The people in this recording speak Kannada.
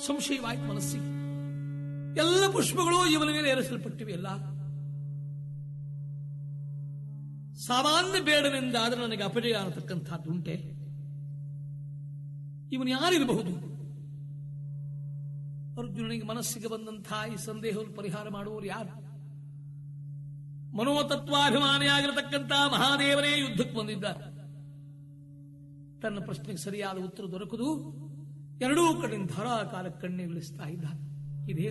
ಸಂಶಯವಾಯ್ತು ಮನಸ್ಸಿಗೆ ಎಲ್ಲ ಪುಷ್ಪಗಳು ಇವನ ಮೇಲೆ ಏರಿಸಲ್ಪಟ್ಟಿವೆ ಎಲ್ಲ ಸಾಮಾನ್ಯ ಬೇಡನೆಂದಾದರೆ ನನಗೆ ಅಪಜಯ ಅನ್ನತಕ್ಕಂಥದ್ದುಂಟೆ ಇವನು ಯಾರಿರಬಹುದು ಅರ್ಜುನನಿಗೆ ಮನಸ್ಸಿಗೆ ಬಂದಂತಹ ಈ ಸಂದೇಹವನ್ನು ಪರಿಹಾರ ಮಾಡುವವರು ಯಾರು ಮನೋತತ್ವಾಭಿಮಾನಿಯಾಗಿರತಕ್ಕಂತಹ ಮಹಾದೇವನೇ ಯುದ್ಧಕ್ಕೆ ಬಂದಿದ್ದಾರೆ ತನ್ನ ಪ್ರಶ್ನೆಗೆ ಸರಿಯಾದ ಉತ್ತರ ದೊರಕುದು ಎರಡೂ ಕಡೆಯಿಂದ ಧಾರಾಕಾಲ ಕಣ್ಣೀರಿಳಿಸ್ತಾ ಇದ್ದಾನೆ ಇದೇ